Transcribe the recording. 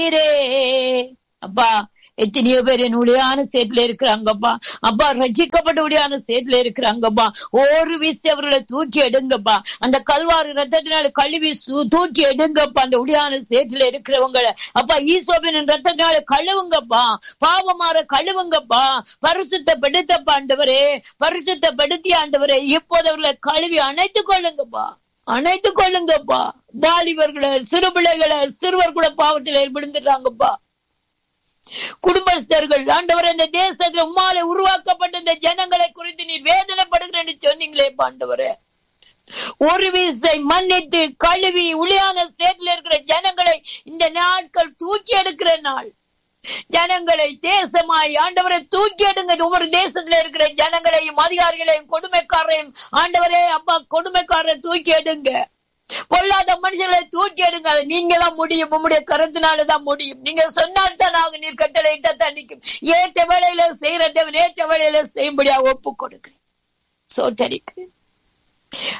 நீரே அப்பா எத்தனையோ பேர் என் உடையான சேட்ல இருக்கிறாங்கப்பா அப்பா ரட்சிக்கப்பட்ட உடையான சேட்ல இருக்கிறாங்கப்பா ஒரு வீசி அவர்களை தூக்கி எடுங்கப்பா அந்த கல்வாறு ரத்தத்தினால கழுவி சு- தூக்கி எடுங்கப்பா அந்த உடையான சேட்ல இருக்கிறவங்களை அப்பா ஈசோபின் ரத்தத்தினால கழுவுங்கப்பா பாவமாற கழுவுங்கப்பா பரிசுத்தப்படுத்தப்பா ஆண்டவரே பரிசுத்தப்படுத்தி ஆண்டவரே இப்போது அவர்களை கழுவி அணைத்துக் கொள்ளுங்கப்பா அணைத்துக் கொள்ளுங்கப்பா வாலிபர்களை சிறு பிள்ளைகளை சிறுவர் கூட பாவத்தில் ஏற்படுத்துறாங்கப்பா குடும்பஸ்தர்கள் ஆண்டவர் இந்த தேசத்துல உம்மாலே உருவாக்கப்பட்ட இந்த ஜனங்களை குறித்து நீ வேதனைப்படுகிறேன்னு சொன்னீங்களே ஆண்டவரே ஒரு வீசை மன்னித்து கழுவி உளியான சேட்டில் இருக்கிற ஜனங்களை இந்த நாட்கள் தூக்கி எடுக்கிற நாள் ஜனங்களை தேசமாய் ஆண்டவரை தூக்கி எடுங்க ஒவ்வொரு தேசத்துல இருக்கிற ஜனங்களையும் அதிகாரிகளையும் கொடுமைக்காரரையும் ஆண்டவரே அப்பா கொடுமைக்காரரை தூக்கி எடுங்க பொல்லாத மனுஷர்களை தூக்கி எடுங்க அது நீங்க தான் முடியும் உங்களுடைய கருத்தினாலதான் முடியும் நீங்க சொன்னால் தான் நாங்க நீர் கட்டளை இட்ட தண்ணிக்கும் ஏற்ற வேலையில செய்யற தேவன் ஏற்ற வேலையில செய்யும்படியா ஒப்பு கொடுக்கிறேன் சோத்தரிக்கிறேன்